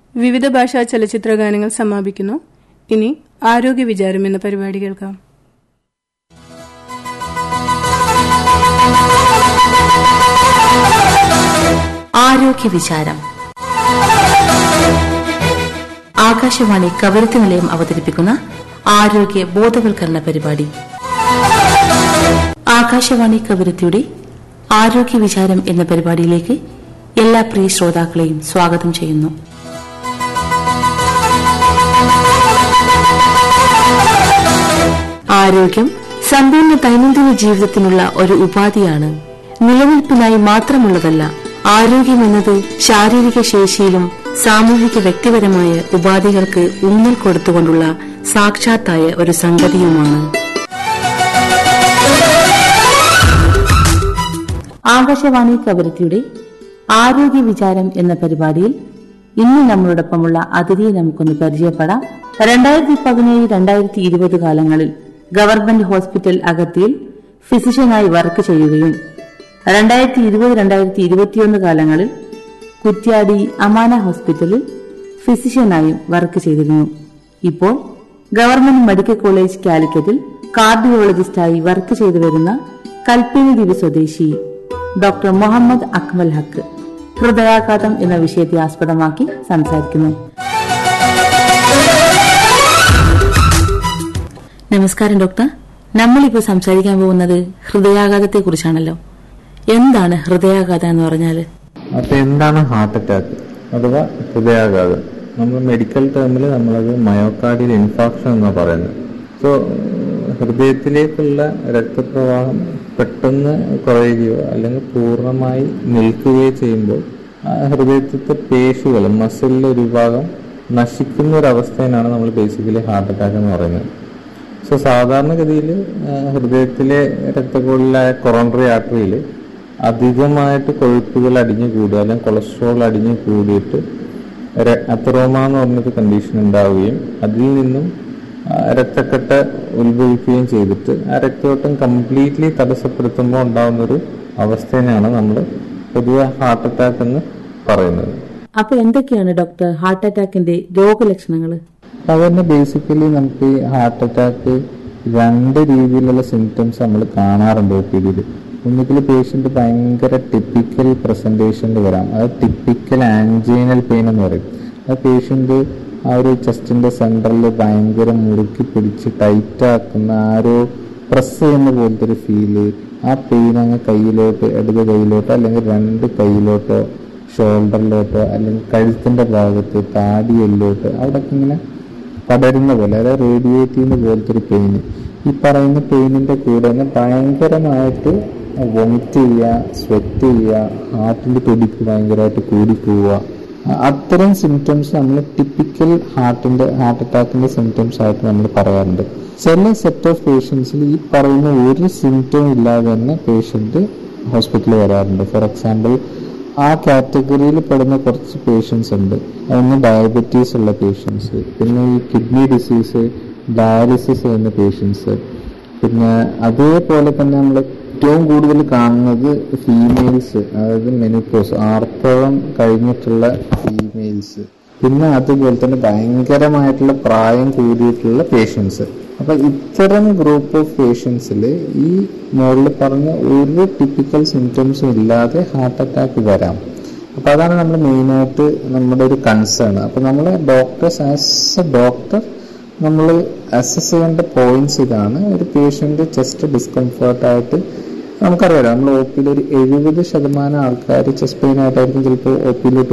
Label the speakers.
Speaker 1: വിവിധ ഭാഷാ ചലച്ചിത്ര ഗാനങ്ങൾ സമാപിക്കുന്നു ഇനി ആരോഗ്യ വിചാരം എന്ന പരിപാടി കേൾക്കാം
Speaker 2: ആരോഗ്യ വിചാരം ആകാശവാണി കവരത്തി നിലയം അവതരിപ്പിക്കുന്ന ആരോഗ്യ ബോധവൽക്കരണ പരിപാടി ആകാശവാണി കവരത്തിയുടെ ആരോഗ്യ വിചാരം എന്ന പരിപാടിയിലേക്ക് എല്ലാ പ്രിയ ശ്രോതാക്കളെയും സ്വാഗതം ചെയ്യുന്നു ആരോഗ്യം സമ്പൂർണ്ണ ദൈനംദിന ജീവിതത്തിനുള്ള ഒരു ഉപാധിയാണ് നിലനിൽപ്പിനായി മാത്രമുള്ളതല്ല ആരോഗ്യം എന്നത് ശാരീരിക ശേഷിയിലും സാമൂഹിക വ്യക്തിപരമായ ഉപാധികൾക്ക് ഊന്നൽ കൊടുത്തുകൊണ്ടുള്ള സാക്ഷാത്തായ ഒരു സംഗതിയുമാണ് ആകാശവാണി കവരത്തിയുടെ ആരോഗ്യ വിചാരം എന്ന പരിപാടിയിൽ ഇന്ന് നമ്മളോടൊപ്പമുള്ള അതിഥിയെ നമുക്കൊന്ന് പരിചയപ്പെടാം രണ്ടായിരത്തി പതിനേഴ് രണ്ടായിരത്തി ഇരുപത് കാലങ്ങളിൽ ഗവൺമെന്റ് ഹോസ്പിറ്റൽ അഗത്തിയിൽ ഫിസിഷ്യനായി വർക്ക് ചെയ്യുകയും രണ്ടായിരത്തി ഇരുപത് രണ്ടായിരത്തി ഇരുപത്തിയൊന്ന് കാലങ്ങളിൽ കുറ്റ്യാടി അമാന ഹോസ്പിറ്റലിൽ ഫിസിഷ്യനായും വർക്ക് ചെയ്തിരുന്നു ഇപ്പോൾ ഗവൺമെന്റ് മെഡിക്കൽ കോളേജ് കാലിക്കറ്റിൽ കാർഡിയോളജിസ്റ്റായി വർക്ക് ചെയ്തു വരുന്ന കൽപ്പിനി ദ്വീപ് സ്വദേശി ഡോക്ടർ മുഹമ്മദ് അക്മൽ ഹക്ക് ഹൃദയാഘാതം എന്ന വിഷയത്തെ ആസ്പദമാക്കി സംസാരിക്കുന്നു നമസ്കാരം ഡോക്ടർ നമ്മളിപ്പോൾ സംസാരിക്കാൻ പോകുന്നത് ഹൃദയാഘാതത്തെ കുറിച്ചാണല്ലോ എന്താണ് ഹൃദയാഘാതം എന്ന് പറഞ്ഞാല്
Speaker 3: അപ്പൊ എന്താണ് ഹാർട്ട് അറ്റാക്ക് അഥവാ ഹൃദയാഘാതം നമ്മൾ മെഡിക്കൽ ടേമിൽ നമ്മളത് മയോകാർഡിയൽ ഇൻഫാക്ഷൻ എന്നാണ് പറയുന്നത് സോ ഹൃദയത്തിലേക്കുള്ള രക്തപ്രവാഹം പെട്ടെന്ന് കുറയുകയോ അല്ലെങ്കിൽ പൂർണ്ണമായി നിൽക്കുകയോ ചെയ്യുമ്പോൾ ആ ഹൃദയത്തിലെ പേശികൾ മസിലിലെ ഒരു വിഭാഗം നശിക്കുന്ന ഒരു അവസ്ഥയാണ് നമ്മൾ ബേസിക്കലി ഹാർട്ട് അറ്റാക്ക് എന്ന് പറയുന്നത് സോ സാധാരണഗതിയിൽ ഹൃദയത്തിലെ രക്തക്കുഴലായ കൊറോണറി ആർട്ടറിയിൽ അധികമായിട്ട് കൊഴുപ്പുകൾ അടിഞ്ഞു കൂടുക അല്ലെങ്കിൽ കൊളസ്ട്രോൾ അടിഞ്ഞു കൂടിയിട്ട് അത്തറോമ എന്ന് പറഞ്ഞൊരു കണ്ടീഷൻ ഉണ്ടാവുകയും അതിൽ നിന്നും ആ, രക്തക്കെട്ട് ഉത്ഭവിക്കുകയും ചെയ്തിട്ട് ആ രക്തയോട്ടം കംപ്ലീറ്റ്ലി തടസ്സപ്പെടുത്തുമ്പോൾ ഉണ്ടാവുന്നൊരു അവസ്ഥേനെയാണ് നമ്മൾ പൊതുവെ ഹാർട്ട് അറ്റാക്ക് എന്ന് പറയുന്നത്
Speaker 2: അപ്പൊ എന്തൊക്കെയാണ് ഡോക്ടർ ഹാർട്ട് അറ്റാക്കിന്റെ രോഗലക്ഷണങ്ങൾ
Speaker 3: സാധാരണ ബേസിക്കലി നമുക്ക് ഈ ഹാർട്ട് അറ്റാക്ക് രണ്ട് രീതിയിലുള്ള സിംറ്റംസ് നമ്മൾ കാണാറുണ്ട് ഒ പി ഡിയിൽ ഒന്നുകിൽ പേഷ്യന്റ് ഭയങ്കര ടിപ്പിക്കൽ പ്രസന്റേഷനിൽ വരാം അത് ടിപ്പിക്കൽ ആൻജൈനൽ പെയിൻ എന്ന് പറയും ആ പേഷ്യന്റ് ആ ഒരു ചെസ്റ്റിന്റെ സെൻറ്ററിൽ ഭയങ്കര മുറുക്കി പിടിച്ച് ടൈറ്റ് ആക്കുന്ന ആ ഒരു പ്രസ് ചെയ്യുന്ന പോലത്തെ ഒരു ഫീല് ആ പെയിൻ അങ്ങ് കയ്യിലോട്ട് ഇടത് കയ്യിലോട്ടോ അല്ലെങ്കിൽ രണ്ട് കയ്യിലോട്ടോ ഷോൾഡറിലോട്ടോ അല്ലെങ്കിൽ കഴുത്തിന്റെ ഭാഗത്ത് താടിയെല്ലോട്ട് അവിടെയൊക്കെ ഇങ്ങനെ പടരുന്ന പോലെ അതായത് റേഡിയേറ്റ് ചെയ്യുന്ന പോലത്തെ ഒരു പെയിന് ഈ പറയുന്ന പെയിനിന്റെ കൂടെ തന്നെ ഭയങ്കരമായിട്ട് വൊമിറ്റ് ചെയ്യുക സ്വെറ്റ് ചെയ്യുക ഹാർട്ടിന്റെ തുടിപ്പ് ഭയങ്കരമായിട്ട് കൂടി പോവുക അ- അത്തരം സിംറ്റംസ് നമ്മൾ ടിപ്പിക്കൽ ഹാർട്ടിന്റെ ഹാർട്ട് അറ്റാക്കിന്റെ സിംറ്റംസ് ആയിട്ട് നമ്മൾ പറയാറുണ്ട് ചില സെറ്റ് ഓഫ് പേഷ്യൻസിൽ ഈ പറയുന്ന ഒരു സിംറ്റം ഇല്ലാതെ തന്നെ പേഷ്യന്റ് ഹോസ്പിറ്റലിൽ വരാറുണ്ട് ഫോർ എക്സാമ്പിൾ ആ കാറ്റഗറിയിൽ പെടുന്ന കുറച്ച് പേഷ്യൻസ് ഉണ്ട് ഒന്ന് ഡയബറ്റീസ് ഉള്ള പേഷ്യൻസ് പിന്നെ ഈ കിഡ്നി ഡിസീസ് ഡയാലിസിസ് ചെയ്യുന്ന പേഷ്യൻസ് പിന്നെ അതേപോലെ തന്നെ നമ്മൾ ഏറ്റവും കൂടുതൽ കാണുന്നത് ഫീമെയിൽസ് അതായത് മെനിപ്പോസ് ആർത്തവം കഴിഞ്ഞിട്ടുള്ള ഫീമെയിൽസ് പിന്നെ അതുപോലെ തന്നെ ഭയങ്കരമായിട്ടുള്ള പ്രായം കൂടിയിട്ടുള്ള പേഷ്യൻസ് അപ്പൊ ഇത്തരം ഗ്രൂപ്പ് ഓഫ് പേഷ്യൻസിൽ ഈ മുകളിൽ പറഞ്ഞ ഒരു ടിപ്പിക്കൽ സിംറ്റംസും ഇല്ലാതെ ഹാർട്ട് അറ്റാക്ക് വരാം അപ്പൊ അതാണ് നമ്മൾ മെയിനായിട്ട് നമ്മുടെ ഒരു കൺസേൺ അപ്പൊ നമ്മൾ ഡോക്ടേഴ്സ് ആസ് എ ഡോക്ടർ നമ്മൾ അസസ് ചെയ്യേണ്ട പോയിന്റ്സ് ഇതാണ് ഒരു പേഷ്യന്റ് ചെസ്റ്റ് ഡിസ്കംഫർട്ടായിട്ട് നമുക്കറിയാലോ നമ്മൾ ഒ പിയിൽ ഒരു എഴുപത് ശതമാനം ആൾക്കാർ ചെസ്റ്റ് പെയിൻ ആയിട്ടായിരിക്കും ചിലപ്പോൾ ഒ പിയിലോട്ട്